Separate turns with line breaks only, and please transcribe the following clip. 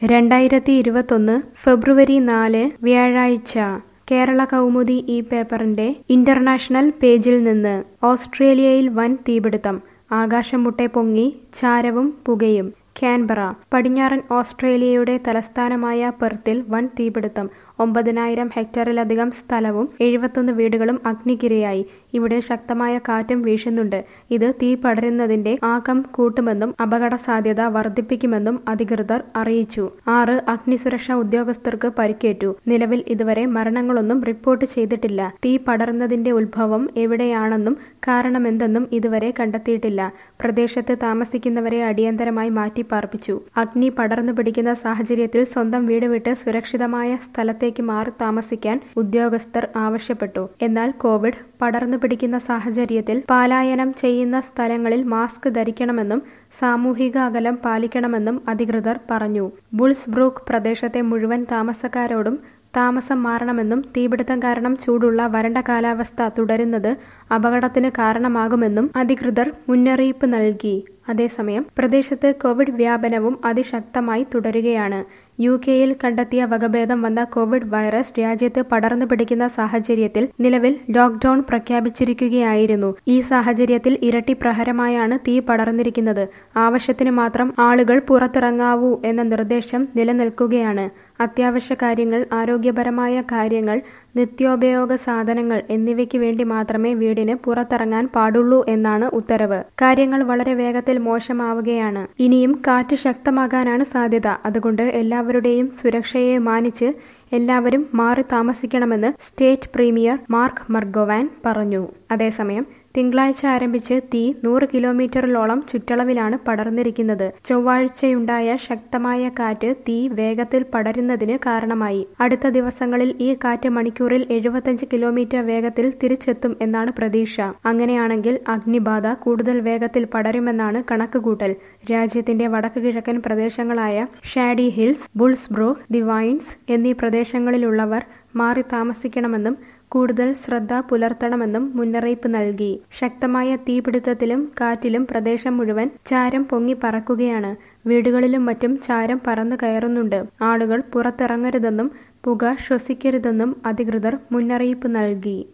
രണ്ടായിരത്തി ഇരുപത്തൊന്ന് ഫെബ്രുവരി നാല് വ്യാഴാഴ്ച കേരള കൗമുദി ഈ പേപ്പറിന്റെ ഇന്റർനാഷണൽ പേജിൽ നിന്ന് ഓസ്ട്രേലിയയിൽ വൻ തീപിടുത്തം ആകാശം മുട്ടെ പൊങ്ങി ചാരവും പുകയും കാൻബറ പടിഞ്ഞാറൻ ഓസ്ട്രേലിയയുടെ തലസ്ഥാനമായ പെർത്തിൽ വൻ തീപിടുത്തം ഒമ്പതിനായിരം ഹെക്ടറിലധികം സ്ഥലവും എഴുപത്തൊന്ന് വീടുകളും അഗ്നിക്കിരയായി ഇവിടെ ശക്തമായ കാറ്റും വീശുന്നുണ്ട് ഇത് തീ പടരുന്നതിന്റെ ആക്കം കൂട്ടുമെന്നും അപകട സാധ്യത വർദ്ധിപ്പിക്കുമെന്നും അധികൃതർ അറിയിച്ചു ആറ് അഗ്നിസുരക്ഷാ ഉദ്യോഗസ്ഥർക്ക് പരിക്കേറ്റു നിലവിൽ ഇതുവരെ മരണങ്ങളൊന്നും റിപ്പോർട്ട് ചെയ്തിട്ടില്ല തീ പടർന്നതിന്റെ ഉത്ഭവം എവിടെയാണെന്നും കാരണമെന്തെന്നും ഇതുവരെ കണ്ടെത്തിയിട്ടില്ല പ്രദേശത്ത് താമസിക്കുന്നവരെ അടിയന്തരമായി മാറ്റിപ്പാർപ്പിച്ചു അഗ്നി പടർന്നു പിടിക്കുന്ന സാഹചര്യത്തിൽ സ്വന്തം വീട് വിട്ട് സുരക്ഷിതമായ സ്ഥലത്തേക്ക് മാറി താമസിക്കാൻ ഉദ്യോഗസ്ഥർ ആവശ്യപ്പെട്ടു എന്നാൽ കോവിഡ് പടർന്നു പിടിക്കുന്ന സാഹചര്യത്തിൽ പലായനം ചെയ്യുന്ന സ്ഥലങ്ങളിൽ മാസ്ക് ധരിക്കണമെന്നും സാമൂഹിക അകലം പാലിക്കണമെന്നും അധികൃതർ പറഞ്ഞു ബുൾസ്ബ്രൂക്ക് പ്രദേശത്തെ മുഴുവൻ താമസക്കാരോടും താമസം മാറണമെന്നും തീപിടുത്തം കാരണം ചൂടുള്ള വരണ്ട കാലാവസ്ഥ തുടരുന്നത് അപകടത്തിന് കാരണമാകുമെന്നും അധികൃതർ മുന്നറിയിപ്പ് നൽകി അതേസമയം പ്രദേശത്ത് കോവിഡ് വ്യാപനവും അതിശക്തമായി തുടരുകയാണ് യു കെയിൽ കണ്ടെത്തിയ വകഭേദം വന്ന കോവിഡ് വൈറസ് രാജ്യത്ത് പടർന്നു പിടിക്കുന്ന സാഹചര്യത്തിൽ നിലവിൽ ലോക്ഡൌൺ പ്രഖ്യാപിച്ചിരിക്കുകയായിരുന്നു ഈ സാഹചര്യത്തിൽ ഇരട്ടി പ്രഹരമായാണ് തീ പടർന്നിരിക്കുന്നത് ആവശ്യത്തിന് മാത്രം ആളുകൾ പുറത്തിറങ്ങാവൂ എന്ന നിർദ്ദേശം നിലനിൽക്കുകയാണ് അത്യാവശ്യ കാര്യങ്ങൾ ആരോഗ്യപരമായ കാര്യങ്ങൾ നിത്യോപയോഗ സാധനങ്ങൾ എന്നിവയ്ക്ക് വേണ്ടി മാത്രമേ വീടിന് പുറത്തിറങ്ങാൻ പാടുള്ളൂ എന്നാണ് ഉത്തരവ് കാര്യങ്ങൾ വളരെ വേഗത്തിൽ മോശമാവുകയാണ് ഇനിയും കാറ്റ് ശക്തമാകാനാണ് സാധ്യത അതുകൊണ്ട് എല്ലാവരുടെയും സുരക്ഷയെ മാനിച്ച് എല്ലാവരും മാറി താമസിക്കണമെന്ന് സ്റ്റേറ്റ് പ്രീമിയർ മാർക്ക് മർഗോവാൻ പറഞ്ഞു അതേസമയം തിങ്കളാഴ്ച ആരംഭിച്ച് തീ നൂറ് കിലോമീറ്ററിലോളം ചുറ്റളവിലാണ് പടർന്നിരിക്കുന്നത് ചൊവ്വാഴ്ചയുണ്ടായ ശക്തമായ കാറ്റ് തീ വേഗത്തിൽ പടരുന്നതിന് കാരണമായി അടുത്ത ദിവസങ്ങളിൽ ഈ കാറ്റ് മണിക്കൂറിൽ എഴുപത്തഞ്ച് കിലോമീറ്റർ വേഗത്തിൽ തിരിച്ചെത്തും എന്നാണ് പ്രതീക്ഷ അങ്ങനെയാണെങ്കിൽ അഗ്നിബാധ കൂടുതൽ വേഗത്തിൽ പടരുമെന്നാണ് കണക്കുകൂട്ടൽ രാജ്യത്തിന്റെ വടക്ക് കിഴക്കൻ പ്രദേശങ്ങളായ ഷാഡി ഹിൽസ് ബുൾസ്ബ്രോക്ക് ദിവൈൻസ് എന്നീ പ്രദേശങ്ങളിലുള്ളവർ മാറി താമസിക്കണമെന്നും കൂടുതൽ ശ്രദ്ധ പുലർത്തണമെന്നും മുന്നറിയിപ്പ് നൽകി ശക്തമായ തീപിടുത്തത്തിലും കാറ്റിലും പ്രദേശം മുഴുവൻ ചാരം പൊങ്ങി പറക്കുകയാണ് വീടുകളിലും മറ്റും ചാരം പറന്നു കയറുന്നുണ്ട് ആളുകൾ പുറത്തിറങ്ങരുതെന്നും പുക ശ്വസിക്കരുതെന്നും അധികൃതർ മുന്നറിയിപ്പ് നൽകി